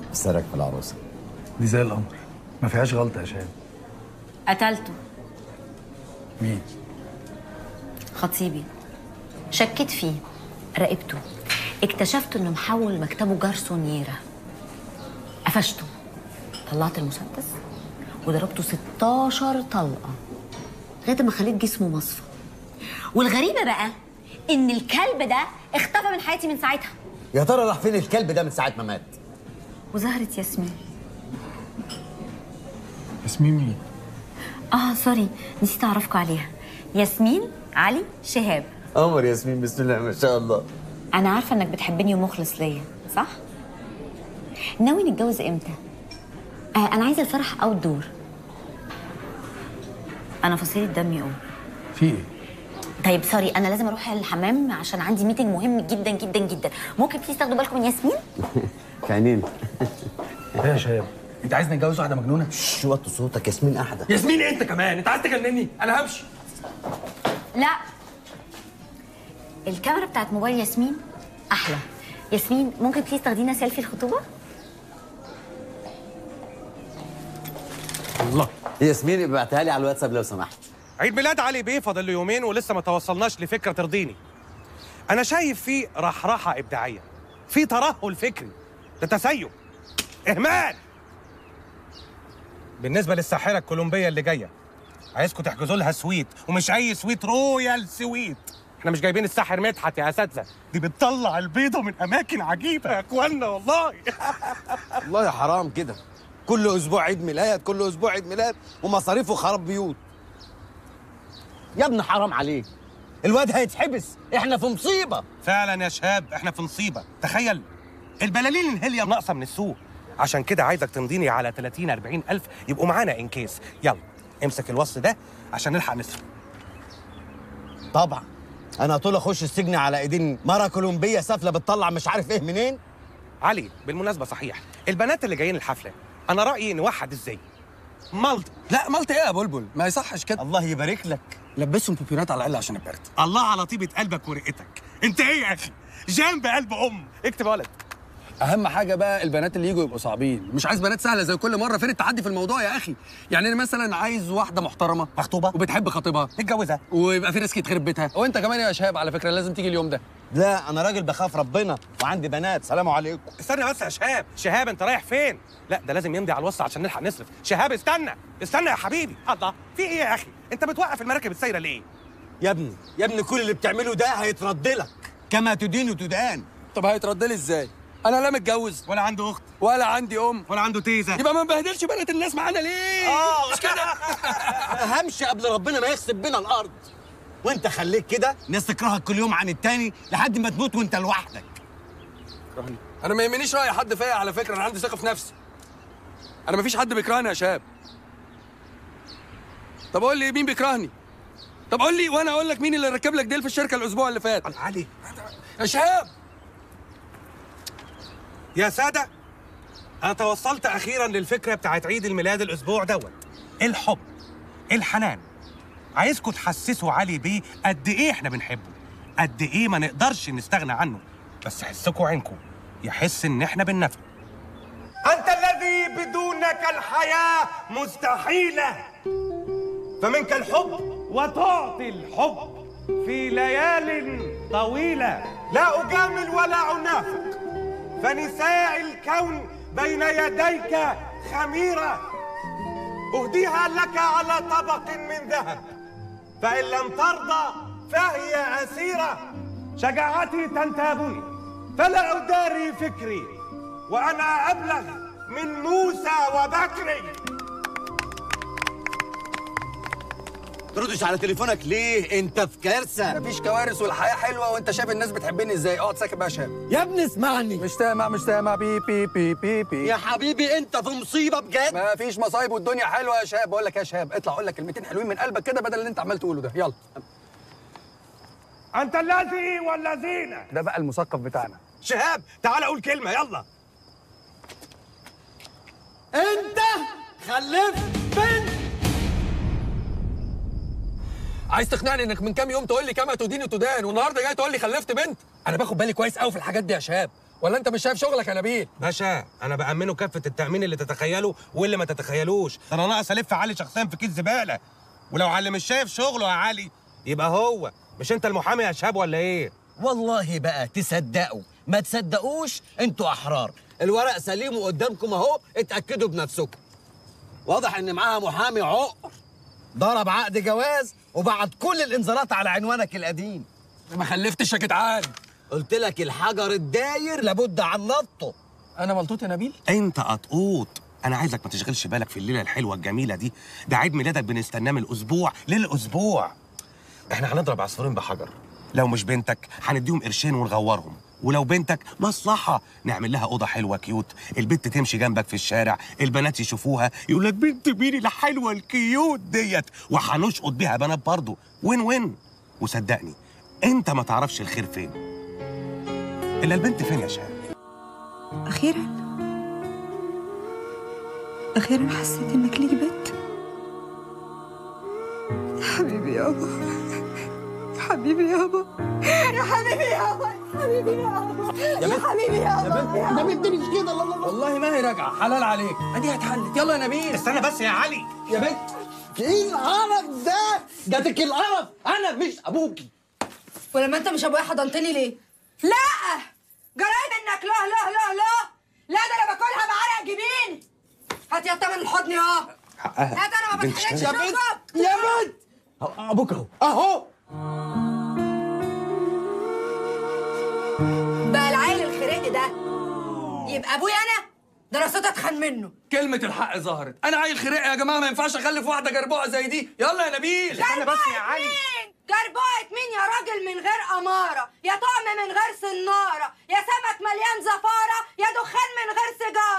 سرك في العروسه دي زي القمر ما فيهاش غلطه يا شهاب قتلته مين خطيبي شكيت فيه راقبته اكتشفت انه محول مكتبه جارسونييرا قفشته طلعت المسدس وضربته 16 طلقه لغايه ما خليت جسمه مصفى والغريبه بقى ان الكلب ده اختفى من حياتي من ساعتها يا ترى راح فين الكلب ده من ساعه ما مات وظهرت ياسمين ياسمين مين اه سوري نسيت اعرفكم عليها ياسمين علي شهاب قمر ياسمين بسم الله ما شاء الله انا عارفه انك بتحبني ومخلص ليا صح ناوي نتجوز امتى آه انا عايزه الفرح اوت دور انا فصيله دمي ام في ايه طيب سوري انا لازم اروح الحمام عشان عندي ميتنج مهم جدا جدا جدا ممكن بليز تاخدوا بالكم من ياسمين في عينينا ايه يا شهاب انت عايز نتجوز واحده مجنونه شش وطي صوتك ياسمين احدى ياسمين انت كمان انت عايز تجنني انا همشي لا الكاميرا بتاعت موبايل ياسمين احلى ياسمين ممكن بليز تاخدينا سيلفي الخطوبه الله ياسمين ابعتها لي على الواتساب لو سمحت عيد ميلاد علي بيه فاضل له يومين ولسه ما توصلناش لفكره ترضيني انا شايف فيه رحرحه ابداعيه في ترهل فكري ده تسيب اهمال بالنسبه للساحره الكولومبيه اللي جايه عايزكم تحجزوا لها سويت ومش اي سويت رويال سويت احنا مش جايبين الساحر مدحت يا اساتذه دي بتطلع البيضه من اماكن عجيبه يا اخوانا والله والله يا حرام كده كل اسبوع عيد ميلاد كل اسبوع عيد ميلاد ومصاريفه خراب بيوت يا ابني حرام عليك الواد هيتحبس احنا في مصيبه فعلا يا شهاب احنا في نصيبه تخيل البلالين الهيليوم ناقصه من السوق عشان كده عايزك تمضيني على 30 40 الف يبقوا معانا ان كيس يلا امسك الوصل ده عشان نلحق نصرف طبعا انا طول اخش السجن على ايدين مره كولومبيه سافله بتطلع مش عارف ايه منين علي بالمناسبه صحيح البنات اللي جايين الحفله انا رايي نوحد ازاي مالط لا مالت ايه يا بلبل ما يصحش كده الله يبارك لك لبسهم بوبيونات على الاقل عشان البرد الله على طيبه قلبك ورقتك انت ايه يا اخي جنب قلب ام اكتب يا ولد اهم حاجه بقى البنات اللي يجوا يبقوا صعبين مش عايز بنات سهله زي كل مره فين التحدي في الموضوع يا اخي يعني انا مثلا عايز واحده محترمه مخطوبه وبتحب خطيبها متجوزه ويبقى في ريسك يتخرب بيتها وانت كمان يا شهاب على فكره لازم تيجي اليوم ده لا انا راجل بخاف ربنا وعندي بنات سلام عليكم استنى بس يا شهاب شهاب انت رايح فين لا ده لازم يمضي على الوصل عشان نلحق نصرف شهاب استنى استنى يا حبيبي الله في ايه يا اخي انت بتوقف المراكب السايره ليه يا ابني يا ابني كل اللي بتعمله ده هيترد لك كما تدين وتدان طب هيترد لي ازاي انا لا متجوز ولا عنده اخت ولا عندي ام ولا عنده تيزه يبقى ما نبهدلش بنات الناس معانا ليه اه مش كده انا همشي قبل ربنا ما يخسف بينا الارض وانت خليك كده الناس تكرهك كل يوم عن التاني لحد ما تموت وانت لوحدك انا ما يهمنيش راي حد فيا على فكره انا عندي ثقه في نفسي انا ما فيش حد بيكرهني يا شاب طب قول لي مين بيكرهني طب قول لي وانا اقول لك مين اللي ركب لك ديل في الشركه الاسبوع اللي فات علي يا شهاب يا سادة أنا توصلت أخيرا للفكرة بتاعت عيد الميلاد الأسبوع دوت الحب الحنان عايزكم تحسسوا علي بيه قد إيه إحنا بنحبه قد إيه ما نقدرش نستغنى عنه بس حسكوا عينكم يحس إن إحنا بننفع أنت الذي بدونك الحياة مستحيلة فمنك الحب وتعطي الحب في ليال طويلة لا أجامل ولا أنافق فنساء الكون بين يديك خميرة أهديها لك على طبق من ذهب فإن لم ترضى فهي أسيرة شجاعتي تنتابني فلا أداري فكري وأنا أبلغ من موسى وبكري تردش على تليفونك ليه انت في كارثه مفيش كوارث والحياه حلوه وانت شايف الناس بتحبني ازاي اقعد ساكت بقى يا شهاب يا ابني اسمعني مش سامع مش سامع بي بي بي بي بي يا حبيبي انت في مصيبه بجد ما فيش مصايب والدنيا حلوه يا شهاب بقول لك يا شهاب اطلع اقول لك كلمتين حلوين من قلبك كده بدل اللي انت عمال تقوله ده يلا أنت الذي والذين ده بقى المثقف بتاعنا شهاب تعال قول كلمة يلا انت خلفت بنت عايز تقنعني انك من كام يوم تقول لي كما تدين تدان والنهارده جاي تقول لي خلفت بنت انا باخد بالي كويس قوي في الحاجات دي يا شهاب ولا انت مش شايف شغلك يا نبيل باشا انا بامنه كافه التامين اللي تتخيله واللي ما تتخيلوش ده انا ناقص الف علي شخصيا في كيس زباله ولو علي مش شايف شغله يا علي يبقى هو مش انت المحامي يا شاب ولا ايه والله بقى تصدقوا ما تصدقوش انتوا احرار الورق سليم وقدامكم اهو اتاكدوا بنفسكم واضح ان معاها محامي عقر ضرب عقد جواز وبعت كل الانذارات على عنوانك القديم ما خلفتش يا جدعان قلت لك الحجر الداير لابد عن نطه انا ملطوط يا نبيل انت قطقوط انا عايزك ما تشغلش بالك في الليله الحلوه الجميله دي ده عيد ميلادك بنستناه من الاسبوع للاسبوع احنا هنضرب عصفورين بحجر لو مش بنتك هنديهم قرشين ونغورهم ولو بنتك مصلحة نعمل لها أوضة حلوة كيوت البنت تمشي جنبك في الشارع البنات يشوفوها يقول لك بنت مين الحلوة الكيوت ديت وهنشقط بيها بنات برضه وين وين وصدقني انت ما تعرفش الخير فين الا البنت فين يا شهاب أخيرا أخيرا حسيت إنك ليك بنت يا حبيبي يابا يا حبيبي يابا يا حبيبي يابا يا حبيبي يابا يا حبيبي يابا يا بنت مش كده الله الله والله ما هي راجعه حلال عليك ادي هتحلت يلا يا نبيل استنى بس يا علي يا بنت ايه القرف ده جاتك القرف انا مش ابوكي ولما أنت مش أبويا حضنتني ليه؟ لا جرايد إنك لا لا لا لا لا ده أنا باكلها بعرق جبيني هات يا تمن الحضن يا حقها هات أنا ما بنت بتحرجش شهاب. يا بنت شوفك يا بنت أهو- ابوك اهو اهو بقى العيل الخرق ده يبقى أبويا أنا ده أنا صوت أتخن منه كلمه الحق ظهرت انا عيل خريق يا جماعه ما ينفعش اخلف واحده جربوعه زي دي يلا يا نبيل استنى بس يا علي مين؟ جربوعة مين يا راجل من غير أمارة يا طعم من غير سنارة يا سمك مليان زفارة يا دخان من غير سيجارة